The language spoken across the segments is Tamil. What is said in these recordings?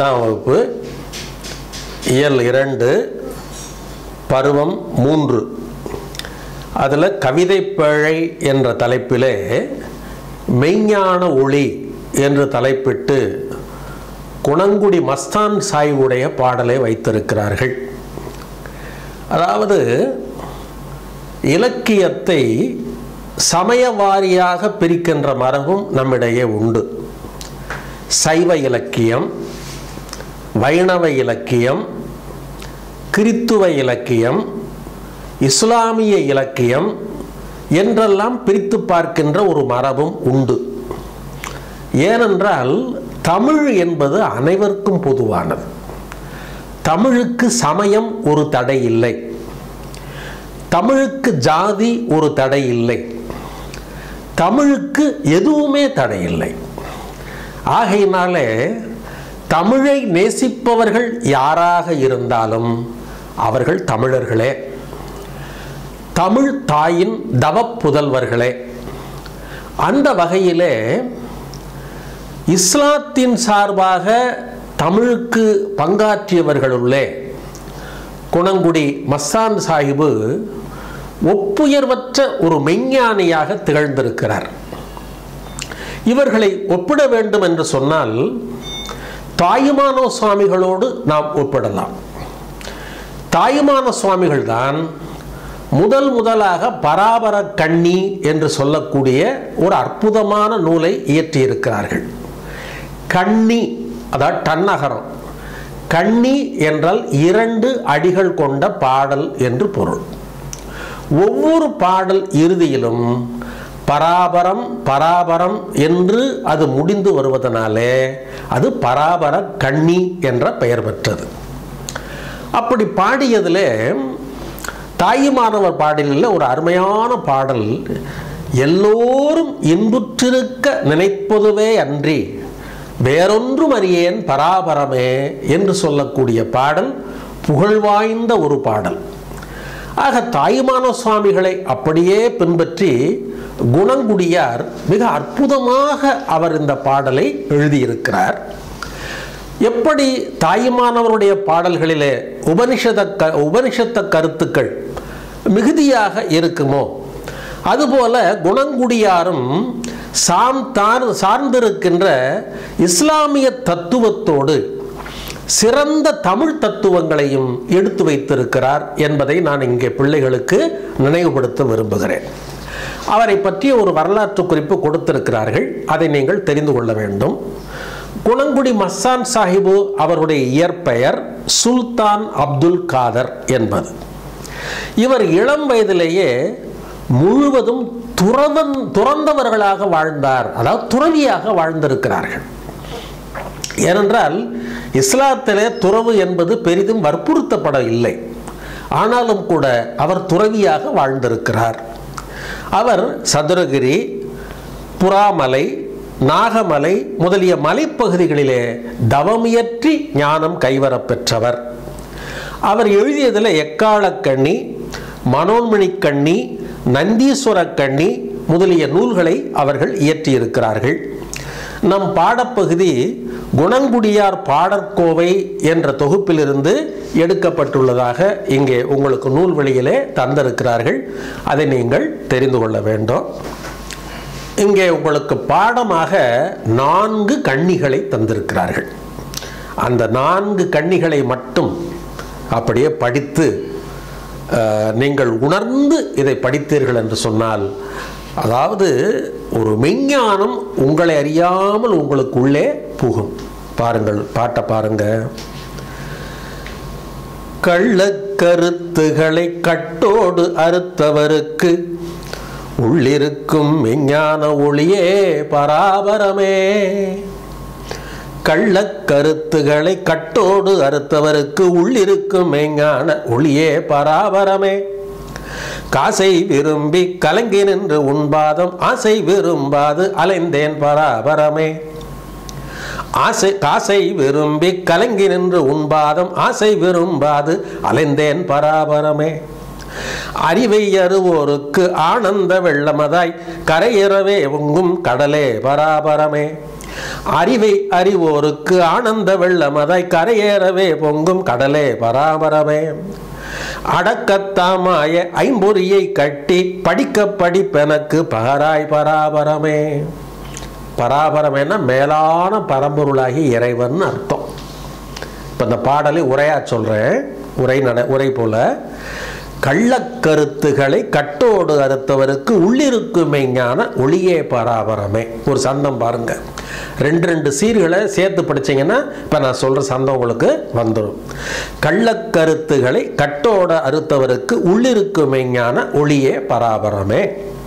எட்டாம் வகுப்பு இயல் இரண்டு பருவம் மூன்று அதில் கவிதை பேழை என்ற தலைப்பிலே மெய்ஞான ஒளி என்று தலைப்பிட்டு குணங்குடி மஸ்தான் சாய்வுடைய பாடலை வைத்திருக்கிறார்கள் அதாவது இலக்கியத்தை சமய வாரியாக பிரிக்கின்ற மரபும் நம்மிடையே உண்டு சைவ இலக்கியம் வைணவ இலக்கியம் கிறித்துவ இலக்கியம் இஸ்லாமிய இலக்கியம் என்றெல்லாம் பிரித்து பார்க்கின்ற ஒரு மரபும் உண்டு ஏனென்றால் தமிழ் என்பது அனைவருக்கும் பொதுவானது தமிழுக்கு சமயம் ஒரு தடை இல்லை தமிழுக்கு ஜாதி ஒரு தடை இல்லை தமிழுக்கு எதுவுமே தடை இல்லை ஆகையினாலே தமிழை நேசிப்பவர்கள் யாராக இருந்தாலும் அவர்கள் தமிழர்களே தமிழ் தாயின் தவப் புதல்வர்களே அந்த வகையிலே இஸ்லாத்தின் சார்பாக தமிழுக்கு பங்காற்றியவர்களுள்ளே குணங்குடி மஸ்தான் சாஹிபு ஒப்புயர்வற்ற ஒரு மெஞ்ஞானியாக திகழ்ந்திருக்கிறார் இவர்களை ஒப்பிட வேண்டும் என்று சொன்னால் தாயுமானோ சுவாமிகளோடு நாம் ஒப்பிடலாம் தாயுமான சுவாமிகள் தான் முதல் முதலாக பராபர கண்ணி என்று சொல்லக்கூடிய ஒரு அற்புதமான நூலை இயற்றியிருக்கிறார்கள் கண்ணி அதாவது டன்னகரம் கண்ணி என்றால் இரண்டு அடிகள் கொண்ட பாடல் என்று பொருள் ஒவ்வொரு பாடல் இறுதியிலும் பராபரம் பராபரம் என்று அது முடிந்து வருவதனாலே அது பராபர கண்ணி என்ற பெயர் பெற்றது அப்படி பாடியதில் தாயுமானவர் பாடலில் ஒரு அருமையான பாடல் எல்லோரும் இன்புற்றிருக்க நினைப்பதுவே அன்றி வேறொன்றும் அறியேன் பராபரமே என்று சொல்லக்கூடிய பாடல் புகழ்வாய்ந்த ஒரு பாடல் ஆக தாயுமான சுவாமிகளை அப்படியே பின்பற்றி குணங்குடியார் மிக அற்புதமாக அவர் இந்த பாடலை எழுதியிருக்கிறார் எப்படி தாயுமானவருடைய பாடல்களிலே உபனிஷத க உபனிஷத்த கருத்துக்கள் மிகுதியாக இருக்குமோ அதுபோல குணங்குடியாரும் சாம் தார் சார்ந்திருக்கின்ற இஸ்லாமிய தத்துவத்தோடு சிறந்த தமிழ் தத்துவங்களையும் எடுத்து வைத்திருக்கிறார் என்பதை நான் இங்கே பிள்ளைகளுக்கு நினைவுபடுத்த விரும்புகிறேன் அவரை பற்றிய ஒரு வரலாற்று குறிப்பு கொடுத்திருக்கிறார்கள் அதை நீங்கள் தெரிந்து கொள்ள வேண்டும் குணங்குடி மஸ்தான் சாஹிபு அவருடைய இயற்பெயர் சுல்தான் அப்துல் காதர் என்பது இவர் இளம் வயதிலேயே முழுவதும் துறவன் துறந்தவர்களாக வாழ்ந்தார் அதாவது துறவியாக வாழ்ந்திருக்கிறார்கள் ஏனென்றால் இஸ்லாத்திலே துறவு என்பது பெரிதும் வற்புறுத்தப்பட இல்லை ஆனாலும் கூட அவர் துறவியாக வாழ்ந்திருக்கிறார் அவர் சதுரகிரி புறாமலை நாகமலை முதலிய மலைப்பகுதிகளிலே தவமியற்றி ஞானம் கைவரப் பெற்றவர் அவர் எழுதியதில் எக்காலக்கண்ணி மனோன்மணிக்கண்ணி நந்தீஸ்வர கண்ணி முதலிய நூல்களை அவர்கள் இயற்றியிருக்கிறார்கள் நம் பாடப்பகுதி குணங்குடியார் பாடற்கோவை என்ற தொகுப்பிலிருந்து எடுக்கப்பட்டுள்ளதாக இங்கே உங்களுக்கு நூல் வழியிலே தந்திருக்கிறார்கள் அதை நீங்கள் தெரிந்து கொள்ள வேண்டும் இங்கே உங்களுக்கு பாடமாக நான்கு கண்ணிகளை தந்திருக்கிறார்கள் அந்த நான்கு கண்ணிகளை மட்டும் அப்படியே படித்து நீங்கள் உணர்ந்து இதை படித்தீர்கள் என்று சொன்னால் அதாவது ஒரு மெஞ்ஞானம் உங்களை அறியாமல் உங்களுக்குள்ளே புகும் பாருங்கள் பாட்டை பாருங்க கள்ளக்கருத்துகளை கட்டோடு அறுத்தவருக்கு உள்ளிருக்கும் விஞ்ஞான ஒளியே பராபரமே கள்ளக்கருத்துகளை கட்டோடு அறுத்தவருக்கு உள்ளிருக்கும் மெய்ஞான ஒளியே பராபரமே காசை விரும்பி கலங்கி நின்று உண்பாதம் ஆசை விரும்பாது அலைந்தேன் பராபரமே ஆசை காசை விரும்பி கலங்கி நின்று உண்பாதம் ஆசை விரும்பாது அலைந்தேன் பராபரமே அறிவை அறுவோருக்கு ஆனந்த வெள்ளமதாய் கரையிறவே உங்கும் கடலே பராபரமே அறிவை அறிவோருக்கு ஆனந்த வெள்ளம் அதை கரையேறவே பொங்கும் கடலே பராபரமே அடக்கத்தாமாய ஐம்பொறியை கட்டி படிக்க படிப்பெனக்கு பகராய் பராபரமே பராபரமேனா மேலான பரம்பொருளாகி இறைவன் அர்த்தம் இப்போ இந்த பாடலை உரையா சொல்கிறேன் உரை நட உரை போல கள்ளக்கருத்துகளை கட்டோடு அறுத்தவருக்கு உள்ளிருக்கு மெய்ஞான ஒளியே பராபரமே ஒரு சந்தம் பாருங்க ரெண்டு ரெண்டு சீர்களை சேர்த்து படிச்சீங்கன்னா இப்போ நான் சொல்கிற சந்தம் உங்களுக்கு வந்துடும் கள்ளக்கருத்துகளை கட்டோடு அறுத்தவருக்கு உள்ளிருக்கு மெய்ஞான ஒளியே பராபரமே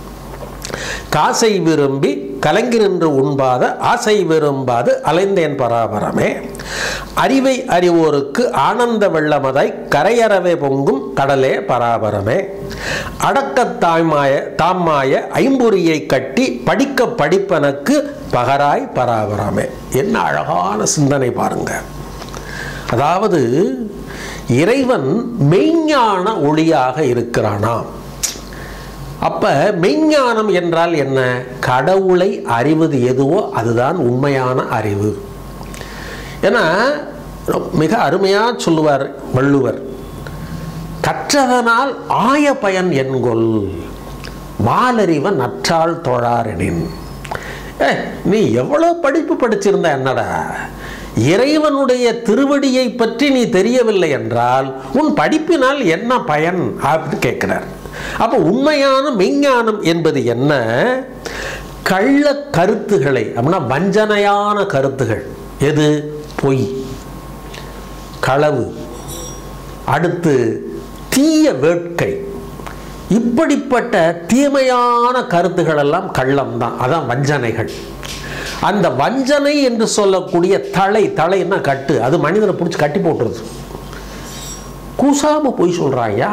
காசை விரும்பி கலங்கி நின்று உண்பாத ஆசை விரும்பாது அலைந்தேன் பராபரமே அறிவை அறிவோருக்கு ஆனந்த வெள்ளமதாய் கரையறவே பொங்கும் கடலே பராபரமே அடக்கத் தாய்மாய தாம்மாய ஐம்பொறியை கட்டி படிக்க படிப்பனக்கு பகராய் பராபரமே என்ன அழகான சிந்தனை பாருங்க அதாவது இறைவன் மெய்ஞான ஒளியாக இருக்கிறானாம் அப்ப மெய்ஞானம் என்றால் என்ன கடவுளை அறிவது எதுவோ அதுதான் உண்மையான அறிவு ஏன்னா மிக அருமையா சொல்லுவார் வள்ளுவர் கற்றதனால் ஆய பயன் என்கொல் மாலறிவன் நற்றாள் தொழாரெனின் ஏ நீ எவ்வளோ படிப்பு படிச்சிருந்த என்னடா இறைவனுடைய திருவடியை பற்றி நீ தெரியவில்லை என்றால் உன் படிப்பினால் என்ன பயன் அப்படின்னு கேட்கிறார் அப்போ உண்மையான மெய்ஞானம் என்பது என்ன கள்ள கருத்துகளை அப்படின்னா வஞ்சனையான கருத்துகள் எது பொய் களவு அடுத்து தீய வேட்கை இப்படிப்பட்ட தீமையான கருத்துகள் எல்லாம் கள்ளம் தான் அதான் வஞ்சனைகள் அந்த வஞ்சனை என்று சொல்லக்கூடிய தலை தலைன்னா கட்டு அது மனிதனை பிடிச்சி கட்டி போட்டுருது கூசாம பொய் சொல்றாயா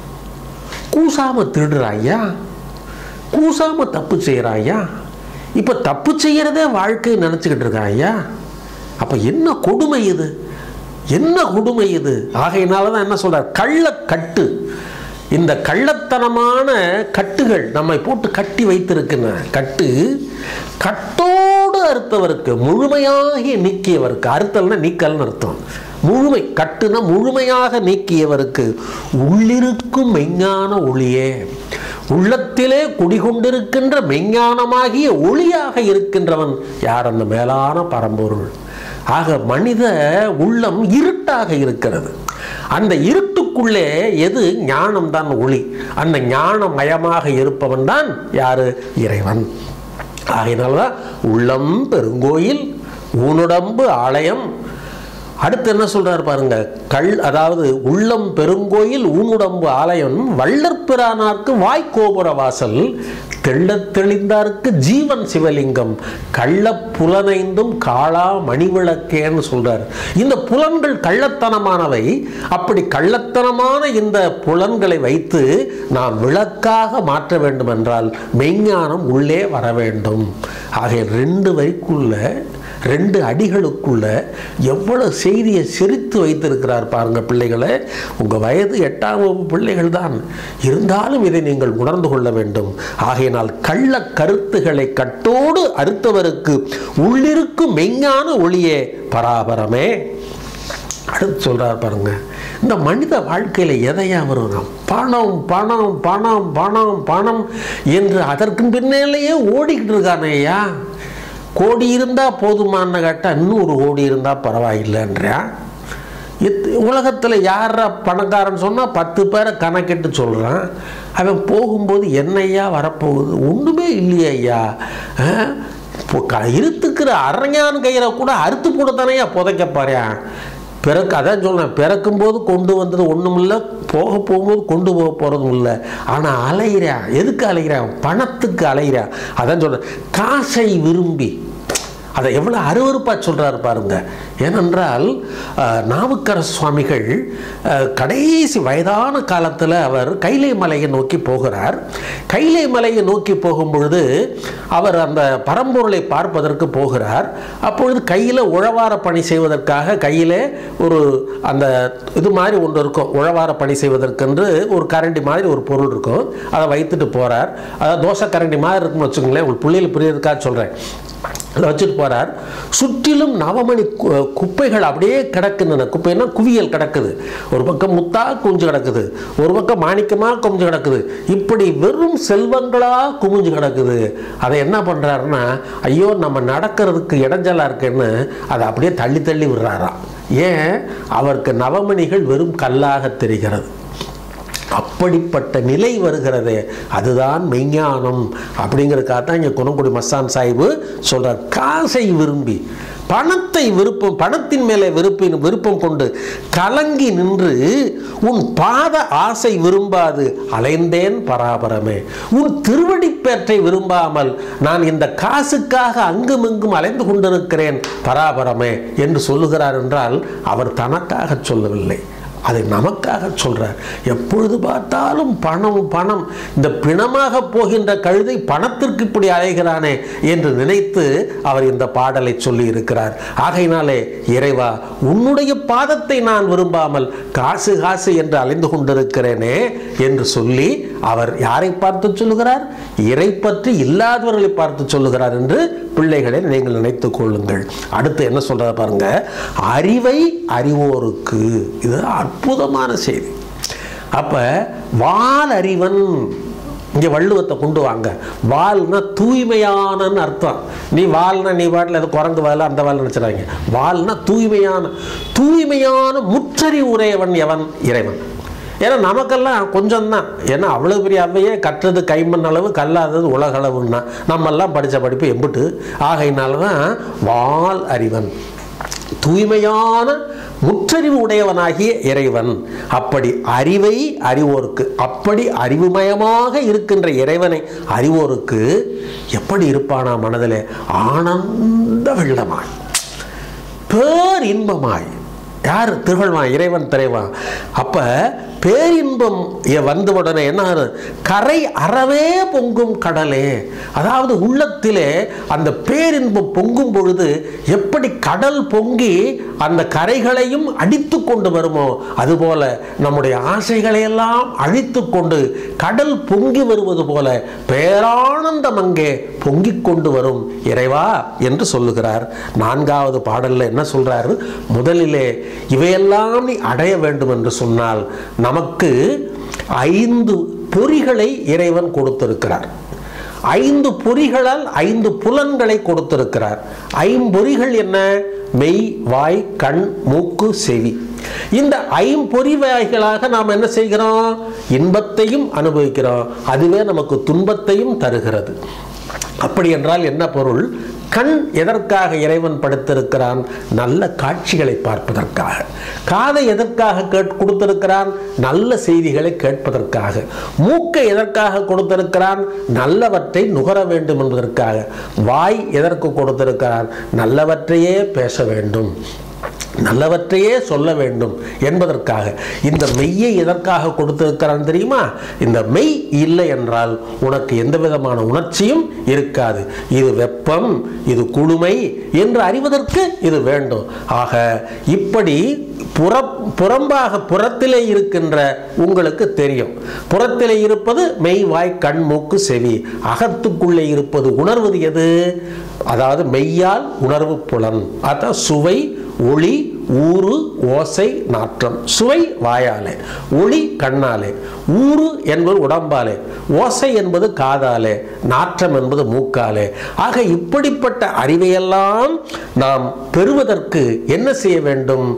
கூசாம திருடுறாயா கூசாம தப்பு செய்கிறாயா இப்போ தப்பு செய்யறதே வாழ்க்கையை நினச்சிக்கிட்டு இருக்காயா அப்போ என்ன கொடுமை இது என்ன கொடுமை இது ஆகையினால தான் என்ன சொல்றார் கள்ள கட்டு இந்த கள்ளத்தனமான கட்டுகள் நம்மை போட்டு கட்டி வைத்திருக்கின்ற கட்டு கட்டோடு அறுத்தவருக்கு முழுமையாகி நீக்கியவருக்கு அறுத்தல்னா நீக்கல்னு அர்த்தம் முழுமை கட்டுனா முழுமையாக நீக்கியவருக்கு உள்ளிருக்கும் மெஞ்ஞான ஒளியே உள்ளத்திலே குடிகொண்டிருக்கின்ற மெஞ்ஞானமாகிய ஒளியாக இருக்கின்றவன் யார் அந்த மேலான பரம்பொருள் ஆக மனித உள்ளம் இருட்டாக இருக்கிறது அந்த இருட்டுக்குள்ளே எது ஞானம் தான் ஒளி அந்த ஞானமயமாக இருப்பவன் தான் யாரு இறைவன் ஆகையினால்தான் உள்ளம் பெருங்கோயில் ஊனுடம்பு ஆலயம் அடுத்து என்ன சொல்றாரு பாருங்க கல் அதாவது உள்ளம் பெருங்கோயில் ஊனுடம்பு ஆலயம் வள்ளற்பிரானார்க்கு வாய்க்கோபுர வாசல் தெள்ளத் தெளிந்தார்க்கு ஜீவன் சிவலிங்கம் கள்ள புலனைந்தும் காளா மணிவிளக்கேன்னு சொல்றார் இந்த புலன்கள் கள்ளத்தனமானவை அப்படி கள்ளத்தனமான இந்த புலன்களை வைத்து நாம் விளக்காக மாற்ற வேண்டும் என்றால் மெய்ஞானம் உள்ளே வர வேண்டும் ஆகிய ரெண்டு வரிக்குள்ள ரெண்டு அடிகளுக்குள்ள எவ்வளவு செய்தியை செரித்து வைத்திருக்கிறார் பாருங்க பிள்ளைகளை உங்கள் வயது எட்டாம் வகுப்பு பிள்ளைகள் தான் இருந்தாலும் இதை நீங்கள் உணர்ந்து கொள்ள வேண்டும் ஆகையினால் கள்ள கருத்துக்களை கட்டோடு அறுத்தவருக்கு உள்ளிருக்கும் மெய்ஞான ஒளியே பராபரமே அடுத்து சொல்றார் பாருங்க இந்த மனித வாழ்க்கையில் எதையா வரும் பணம் பணம் பணம் பணம் பணம் என்று அதற்கு பின்னாலேயே ஓடிக்கிட்டு இருக்கானே ஐயா கோடி இருந்தால் போதுமான்னு கேட்டால் இன்னும் ஒரு கோடி இருந்தால் பரவாயில்லைன்றா உலகத்தில் யாரா பணக்காரன் சொன்னால் பத்து பேரை கணக்கிட்டு சொல்கிறான் அவன் போகும்போது என்னையா வரப்போகுது ஒன்றுமே இல்லையா ஐயா ஆ? இப்போ க- இருத்துக்கிற அரஞான் கயிறை கூட அறுத்து போட தானேயா புதைக்க பாரியான் பிறக்கு அதான் சொல்றேன் பிறக்கும்போது கொண்டு வந்தது ஒன்றும் இல்லை போக போகும்போது கொண்டு போக போகிறதும் இல்லை ஆனால் அலைகிறான் எதுக்கு அலைகிறான் பணத்துக்கு அலைகிறான் அதான் சொல்கிறேன் காசை விரும்பி அதை எவ்வளோ அருவருப்பாக சொல்கிறாரு பாருங்க ஏனென்றால் அஹ், நாவுக்கரசு சுவாமிகள் அஹ், கடைசி வயதான காலத்தில் அவர் கைலை மலையை நோக்கி போகிறார் கைலை மலையை நோக்கி போகும் பொழுது அவர் அந்த பரம்பொருளை பார்ப்பதற்கு போகிறார் அப்பொழுது கையில் உழவார பணி செய்வதற்காக கையில் ஒரு அந்த இது மாதிரி ஒன்று இருக்கும் உழவார பணி செய்வதற்கென்று ஒரு கரண்டி மாதிரி ஒரு பொருள் இருக்கும் அதை வைத்துட்டு போகிறார் அதாவது தோசை கரண்டி மாதிரி இருக்குன்னு வச்சுக்கோங்களேன் உங்களுக்கு புள்ளியில் புரியறதுக்காக சொல்கிறேன் அதில் வச்சுட்டு போகிறார் சுற்றிலும் நவமணி கு- குப்பைகள் அப்படியே கிடக்குன்னு குப்பைன்னா குவியல் கிடக்குது ஒரு பக்கம் முத்தா குஞ்சு கிடக்குது ஒரு பக்கம் மாணிக்கமாக குமிஞ்சு கிடக்குது இப்படி வெறும் செல்வங்களாக குமிஞ்சு கிடக்குது அதை என்ன பண்ணுறாருன்னா ஐயோ நம்ம நடக்கிறதுக்கு இடைஞ்சலாக இருக்குன்னு அதை அப்படியே தள்ளி தள்ளி விடுறாராம் ஏன் அவருக்கு நவமணிகள் வெறும் கல்லாக தெரிகிறது அப்படிப்பட்ட நிலை வருகிறதே அதுதான் மெய்ஞானம் அப்படிங்கிறதுக்காக தான் இங்கே குணங்குடி மஸ்தான் சாஹிபு சொல்றார் காசை விரும்பி பணத்தை விருப்பம் பணத்தின் மேலே விருப்பின் விருப்பம் கொண்டு கலங்கி நின்று உன் பாத ஆசை விரும்பாது அலைந்தேன் பராபரமே உன் திருவடிப்பேற்றை விரும்பாமல் நான் இந்த காசுக்காக அங்குமிங்கும் அலைந்து கொண்டிருக்கிறேன் பராபரமே என்று சொல்லுகிறார் என்றால் அவர் தனக்காக சொல்லவில்லை அதை நமக்காக சொல்றார் எப்பொழுது பார்த்தாலும் பணம் பணம் இந்த பிணமாக போகின்ற கழுதை பணத்திற்கு இப்படி அலைகிறானே என்று நினைத்து அவர் இந்த பாடலை சொல்லி இருக்கிறார் ஆகையினாலே இறைவா உன்னுடைய பாதத்தை நான் விரும்பாமல் காசு காசு என்று அலைந்து கொண்டிருக்கிறேனே என்று சொல்லி அவர் யாரை பார்த்து சொல்லுகிறார் இறை பற்றி இல்லாதவர்களை பார்த்து சொல்லுகிறார் என்று பிள்ளைகளை நீங்கள் நினைத்துக் கொள்ளுங்கள் அடுத்து என்ன சொல்றாரு பாருங்க அறிவை அறிவோருக்கு இது அற்புதமான செய்தி அப்ப வால் அறிவன் இங்கே வள்ளுவத்தை கொண்டு வாங்க வால்னா தூய்மையானன்னு அர்த்தம் நீ வால்னா நீ வாட்டில் அது குரங்கு வால் அந்த வால் நினச்சிடாங்க வால்னா தூய்மையான தூய்மையான முற்றறிவு உடையவன் எவன் இறைவன் ஏன்னா நமக்கெல்லாம் கொஞ்சம் தான் ஏன்னா அவ்வளோ பெரிய அவையே கற்றது கைமண் அளவு கல்லாதது உலகளவுன்னா நம்மெல்லாம் படித்த படிப்பு எம்புட்டு ஆகையினால தான் வால் அறிவன் தூய்மையான முற்றறிவு உடையவனாகிய இறைவன் அப்படி அறிவை அறிவோருக்கு அப்படி அறிவுமயமாக இருக்கின்ற இறைவனை அறிவோருக்கு எப்படி இருப்பானா மனதிலே ஆனந்த வெள்ளமாய் பேர் இன்பமாய் யார் திகழ்வான் இறைவன் திரைவான் அப்ப பேரின்பம் எ- வந்த உடனே என்ன ஆகுது? கரை அறவே பொங்கும் கடலே அதாவது உள்ளத்திலே அந்த பேரின்பம் பொங்கும் பொழுது எப்படி கடல் பொங்கி அந்த கரைகளையும் அடித்து கொண்டு வருமோ அதுபோல நம்முடைய ஆசைகளை எல்லாம் அழித்து கொண்டு கடல் பொங்கி வருவது போல பேரானந்தம் அங்கே பொங்கிக் கொண்டு வரும் இறைவா என்று சொல்லுகிறார் நான்காவது பாடல்ல என்ன சொல்றாரு முதலிலே இவையெல்லாம் நீ அடைய வேண்டும் என்று சொன்னால் நமக்கு ஐந்து பொறிகளை இறைவன் கொடுத்திருக்கிறார் ஐந்து பொறிகளால் ஐந்து புலன்களை கொடுத்திருக்கிறார் ஐம்பொறிகள் என்ன மெய் வாய் கண் மூக்கு செவி இந்த ஐம்பொறி வாய்களாக நாம் என்ன செய்கிறோம் இன்பத்தையும் அனுபவிக்கிறோம் அதுவே நமக்கு துன்பத்தையும் தருகிறது அப்படி என்றால் என்ன பொருள் கண் எதற்காக இறைவன் படுத்திருக்கிறான் நல்ல காட்சிகளை பார்ப்பதற்காக காதை எதற்காக கேட் கொடுத்திருக்கிறான் நல்ல செய்திகளை கேட்பதற்காக மூக்கை எதற்காக கொடுத்திருக்கிறான் நல்லவற்றை நுகர வேண்டும் என்பதற்காக வாய் எதற்கு கொடுத்திருக்கிறான் நல்லவற்றையே பேச வேண்டும் நல்லவற்றையே சொல்ல வேண்டும் என்பதற்காக இந்த மெய்யை எதற்காக கொடுத்திருக்கிறான் தெரியுமா இந்த மெய் இல்லை என்றால் உனக்கு எந்த விதமான உணர்ச்சியும் இருக்காது இது வெப்பம் இது குளுமை என்று அறிவதற்கு இது வேண்டும் ஆக இப்படி புற புறம்பாக புறத்திலே இருக்கின்ற உங்களுக்கு தெரியும் புறத்திலே இருப்பது மெய் வாய் கண் மூக்கு செவி அகத்துக்குள்ளே இருப்பது உணர்வது எது அதாவது மெய்யால் உணர்வு புலன் அதான் சுவை ஒளி ஊறு ஓசை நாற்றம் சுவை வாயாலே ஒளி கண்ணாலே ஊறு என்பது உடம்பாலே ஓசை என்பது காதாலே நாற்றம் என்பது மூக்காலே ஆக இப்படிப்பட்ட அறிவையெல்லாம் நாம் பெறுவதற்கு என்ன செய்ய வேண்டும்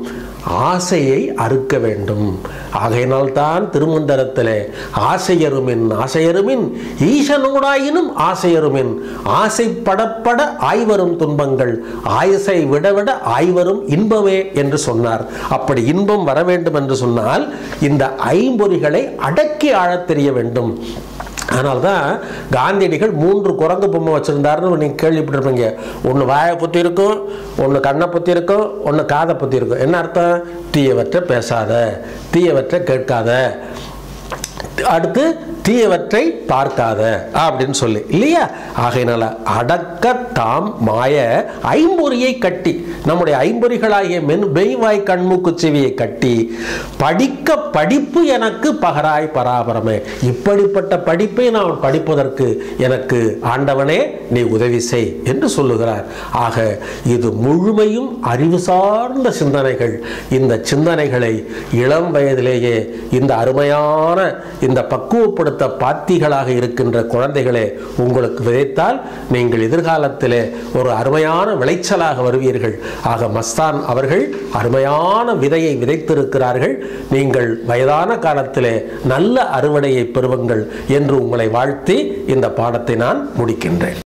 ஆசையை அறுக்க வேண்டும் ஆகையினால் தான் திருமந்தரத்திலே ஆசையருமின் ஆசையருமின் ஈசனோடாயினும் ஆசையருமின் ஆசைப்படப்பட ஆய்வரும் துன்பங்கள் ஆயசை விடவிட ஆய்வரும் இன்பமே என்று சொன்னார் அப்படி இன்பம் வர வேண்டும் என்று சொன்னால் இந்த ஐம்பொறிகளை அடக்கி ஆழத் தெரிய வேண்டும் அதனால தான் காந்தியடிகள் மூன்று குரங்கு பொம்மை வச்சுருந்தாருன்னு நீங்கள் கேள்விப்பட்டிருப்பீங்க ஒன்று வாயை பற்றி இருக்கும் ஒன்று கண்ணை பற்றி இருக்கும் ஒன்று காதை பற்றி இருக்கும் என்ன அர்த்தம் தீயவற்றை பேசாத தீயவற்றை கேட்காத அடுத்து தீயவற்றை பார்க்காத அப்படின்னு சொல்லி இல்லையா ஆகையினால அடக்க தாம் மாய ஐம்பொறியை கட்டி நம்முடைய ஐம்பொறிகளாகிய மென் மெய்வாய் கண்மூக்கு செவியை கட்டி படிக்க படிப்பு எனக்கு பகராய் பராபரமே இப்படிப்பட்ட படிப்பை நான் படிப்பதற்கு எனக்கு ஆண்டவனே நீ உதவி செய் என்று சொல்லுகிறார் ஆக இது முழுமையும் அறிவு சார்ந்த சிந்தனைகள் இந்த சிந்தனைகளை இளம் வயதிலேயே இந்த அருமையான இந்த பக்குவப்படுத்த பாத்திகளாக இருக்கின்ற குழந்தைகளே உங்களுக்கு விதைத்தால் நீங்கள் எதிர்காலத்திலே ஒரு அருமையான விளைச்சலாக வருவீர்கள் ஆக மஸ்தான் அவர்கள் அருமையான விதையை விதைத்திருக்கிறார்கள் நீங்கள் வயதான காலத்திலே நல்ல அறுவடையை பெறுவங்கள் என்று உங்களை வாழ்த்தி இந்த பாடத்தை நான் முடிக்கின்றேன்